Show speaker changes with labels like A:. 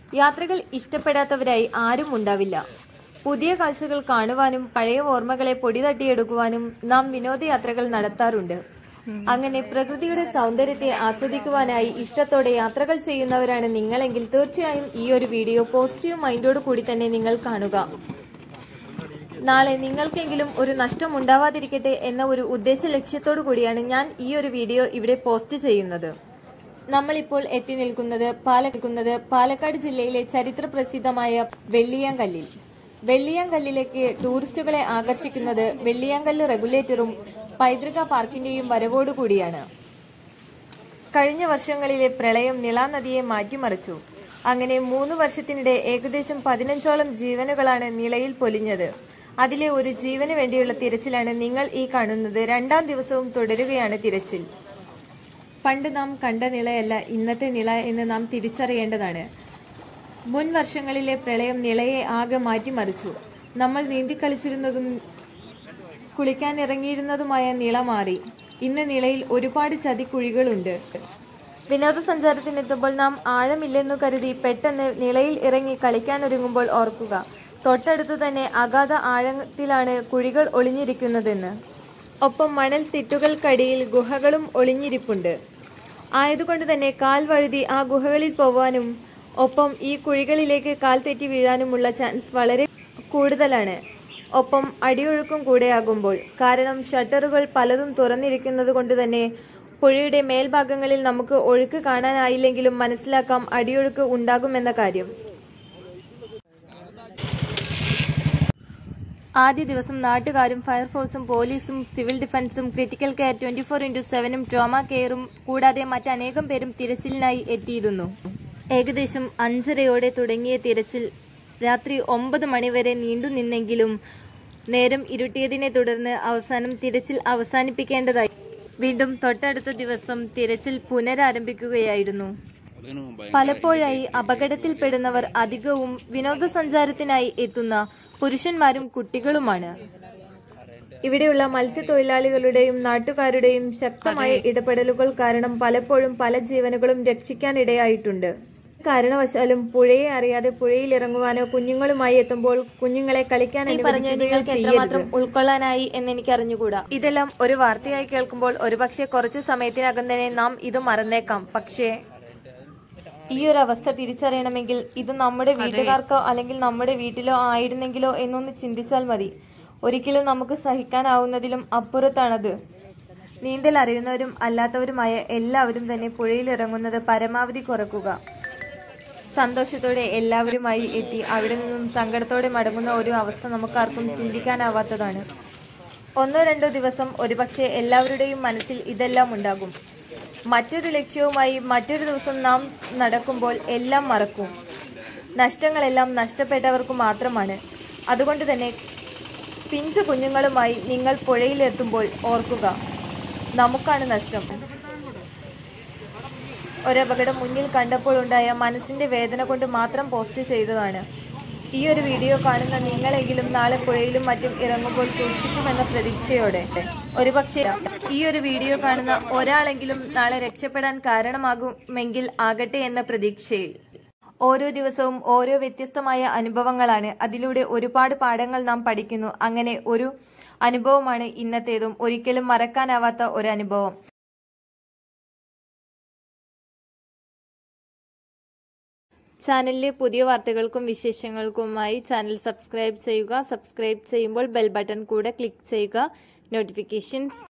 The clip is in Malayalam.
A: യാത്രകൾ ഇഷ്ടപ്പെടാത്തവരായി ആരും ഉണ്ടാവില്ല പുതിയ കാഴ്ചകൾ കാണുവാനും പഴയ ഓർമ്മകളെ പൊടി തട്ടിയെടുക്കുവാനും നാം വിനോദയാത്രകൾ നടത്താറുണ്ട് അങ്ങനെ പ്രകൃതിയുടെ സൗന്ദര്യത്തെ ആസ്വദിക്കുവാനായി ഇഷ്ടത്തോടെ യാത്രകൾ ചെയ്യുന്നവരാണ് നിങ്ങളെങ്കിൽ തീർച്ചയായും ഈ ഒരു വീഡിയോ പോസിറ്റീവ് മൈൻഡോട് കൂടി തന്നെ നിങ്ങൾ കാണുക നാളെ നിങ്ങൾക്കെങ്കിലും ഒരു നഷ്ടം ഉണ്ടാവാതിരിക്കട്ടെ എന്ന ഒരു ഉദ്ദേശ ലക്ഷ്യത്തോടു കൂടിയാണ് ഞാൻ ഈ ഒരു വീഡിയോ ഇവിടെ പോസ്റ്റ് ചെയ്യുന്നത് നമ്മളിപ്പോൾ എത്തി നിൽക്കുന്നത് പാലക്കുന്നത് പാലക്കാട് ജില്ലയിലെ ചരിത്ര പ്രസിദ്ധമായ വെള്ളിയാങ്കല്ലിൽ വെള്ളിയാങ്കല്ലിലേക്ക് ടൂറിസ്റ്റുകളെ ആകർഷിക്കുന്നത് വെള്ളിയാങ്കല്ല് റെഗുലേറ്ററും പൈതൃക പാർക്കിന്റെയും വരവോടുകൂടിയാണ് കഴിഞ്ഞ വർഷങ്ങളിലെ പ്രളയം നിളാനദിയെ മാറ്റിമറിച്ചു അങ്ങനെ മൂന്ന് വർഷത്തിനിടെ ഏകദേശം പതിനഞ്ചോളം ജീവനുകളാണ് നിളയിൽ പൊലിഞ്ഞത് അതിലെ ഒരു ജീവന് വേണ്ടിയുള്ള തിരച്ചിലാണ് നിങ്ങൾ ഈ കാണുന്നത് രണ്ടാം ദിവസവും തുടരുകയാണ് തിരച്ചിൽ പണ്ട് നാം കണ്ട നിളയല്ല ഇന്നത്തെ നിള എന്ന് നാം തിരിച്ചറിയേണ്ടതാണ് മുൻ വർഷങ്ങളിലെ പ്രളയം നിളയെ ആകെ മാറ്റിമറിച്ചു നമ്മൾ നീന്തിക്കളിച്ചിരുന്നതും കുളിക്കാൻ ഇറങ്ങിയിരുന്നതുമായ നിള മാറി ഇന്ന് നിളയിൽ ഒരുപാട് ചതിക്കുഴികളുണ്ട് വിനോദസഞ്ചാരത്തിനെത്തുമ്പോൾ നാം ആഴമില്ലെന്നു കരുതി പെട്ടെന്ന് നിളയിൽ ഇറങ്ങി കളിക്കാനൊരുങ്ങുമ്പോൾ ഓർക്കുക തൊട്ടടുത്തു തന്നെ അഗാധ ആഴത്തിലാണ് കുഴികൾ ഒളിഞ്ഞിരിക്കുന്നതെന്ന് ഒപ്പം മണൽ തിട്ടുകൾക്കടിയിൽ ഗുഹകളും ഒളിഞ്ഞിരിപ്പുണ്ട് ആയതുകൊണ്ട് തന്നെ കാൽ വഴുതി ആ ഗുഹകളിൽ പോവാനും ഒപ്പം ഈ കുഴികളിലേക്ക് കാൽ തെറ്റി വീഴാനുമുള്ള ചാൻസ് വളരെ കൂടുതലാണ് ഒപ്പം അടിയൊഴുക്കും കൂടെയാകുമ്പോൾ കാരണം ഷട്ടറുകൾ പലതും തുറന്നിരിക്കുന്നത് കൊണ്ട് തന്നെ പുഴയുടെ മേൽഭാഗങ്ങളിൽ നമുക്ക് ഒഴുക്ക് കാണാനായില്ലെങ്കിലും മനസ്സിലാക്കാം അടിയൊഴുക്ക് ഉണ്ടാകുമെന്ന കാര്യം ആദ്യ ദിവസം നാട്ടുകാരും ഫയർഫോഴ്സും പോലീസും സിവിൽ ഡിഫൻസും critical care twenty four into സെവനും ട്രോമ കെയറും കൂടാതെ മറ്റനേകം പേരും തിരച്ചിലിനായി എത്തിയിരുന്നു ഏകദേശം അഞ്ചരയോടെ തുടങ്ങിയ തിരച്ചിൽ രാത്രി ഒമ്പത് മണിവരെ നീണ്ടുനിന്നെങ്കിലും നേരം ഇരുട്ടിയതിനെ തുടർന്ന് അവസാനം തിരച്ചിൽ അവസാനിപ്പിക്കേണ്ടതായി വീണ്ടും തൊട്ടടുത്ത ദിവസം തിരച്ചിൽ പുനരാരംഭിക്കുകയായിരുന്നു പലപ്പോഴായി അപകടത്തിൽപ്പെടുന്നവർ അധികവും വിനോദസഞ്ചാരത്തിനായി എത്തുന്ന പുരുഷന്മാരും കുട്ടികളുമാണ് ഇവിടെയുള്ള മത്സ്യത്തൊഴിലാളികളുടെയും നാട്ടുകാരുടെയും ശക്തമായ ഇടപെടലുകൾ കാരണം പലപ്പോഴും പല ജീവനുകളും രക്ഷിക്കാനിടയായിട്ടുണ്ട് കാരണവശാലും പുഴയെ അറിയാതെ പുഴയിൽ ഇറങ്ങുവാനോ കുഞ്ഞുങ്ങളുമായി എത്തുമ്പോൾ കുഞ്ഞുങ്ങളെ കളിക്കാൻ എത്രമാത്രം ഉൾക്കൊള്ളാനായി എന്ന് എനിക്ക് അറിഞ്ഞുകൂടാ ഇതെല്ലാം ഒരു വാർത്തയായി കേൾക്കുമ്പോൾ ഒരുപക്ഷെ കുറച്ചു സമയത്തിനകം തന്നെ നാം ഇത് മറന്നേക്കാം പക്ഷേ ഈ ഒരു അവസ്ഥ തിരിച്ചറിയണമെങ്കിൽ ഇത് നമ്മുടെ വീട്ടുകാർക്കോ അല്ലെങ്കിൽ നമ്മുടെ വീട്ടിലോ ആയിരുന്നെങ്കിലോ എന്നൊന്ന് ചിന്തിച്ചാൽ മതി ഒരിക്കലും നമുക്ക് സഹിക്കാനാവുന്നതിലും അപ്പുറത്താണത് നീന്തൽ അറിയുന്നവരും അല്ലാത്തവരുമായ എല്ലാവരും തന്നെ പുഴയിൽ ഇറങ്ങുന്നത് പരമാവധി കുറക്കുക സന്തോഷത്തോടെ എല്ലാവരുമായി എത്തി അവിടെ നിന്നും സങ്കടത്തോടെ മടങ്ങുന്ന ഒരു അവസ്ഥ നമുക്കാർക്കും ചിന്തിക്കാനാവാത്തതാണ് ഒന്നോ രണ്ടോ ദിവസം ഒരുപക്ഷെ എല്ലാവരുടെയും മനസ്സിൽ ഇതെല്ലാം ഉണ്ടാകും മറ്റൊരു ലക്ഷ്യവുമായി മറ്റൊരു ദിവസം നാം നടക്കുമ്പോൾ എല്ലാം മറക്കും നഷ്ടങ്ങളെല്ലാം നഷ്ടപ്പെട്ടവർക്ക് മാത്രമാണ് അതുകൊണ്ട് തന്നെ പിഞ്ചു കുഞ്ഞുങ്ങളുമായി നിങ്ങൾ പുഴയിലെത്തുമ്പോൾ ഓർക്കുക നമുക്കാണ് നഷ്ടം ഒരപകടം മുന്നിൽ കണ്ടപ്പോൾ ഉണ്ടായ മനസ്സിന്റെ വേദന കൊണ്ട് മാത്രം പോസ്റ്റ് ചെയ്തതാണ് ഈ ഒരു വീഡിയോ കാണുന്ന നിങ്ങളെങ്കിലും നാളെ പുഴയിലും മറ്റും ഇറങ്ങുമ്പോൾ സൂക്ഷിക്കുമെന്ന പ്രതീക്ഷയോടെ ഒരുപക്ഷെ ഈ ഒരു വീഡിയോ കാണുന്ന ഒരാളെങ്കിലും നാളെ രക്ഷപ്പെടാൻ കാരണമാകുമെങ്കിൽ ആകട്ടെ എന്ന പ്രതീക്ഷയിൽ ഓരോ ദിവസവും ഓരോ വ്യത്യസ്തമായ അനുഭവങ്ങളാണ് അതിലൂടെ ഒരുപാട് പാഠങ്ങൾ നാം പഠിക്കുന്നു അങ്ങനെ ഒരു അനുഭവമാണ് ഇന്നത്തേതും ഒരിക്കലും മറക്കാനാവാത്ത ഒരു അനുഭവം ചാനലിലെ പുതിയ വാർത്തകൾക്കും വിശേഷങ്ങൾക്കുമായി ചാനൽ സബ്സ്ക്രൈബ് ചെയ്യുക സബ്സ്ക്രൈബ് ചെയ്യുമ്പോൾ ബെൽ ബട്ടൺ കൂടെ ക്ലിക്ക് ചെയ്യുക നോട്ടിഫിക്കേഷൻസ്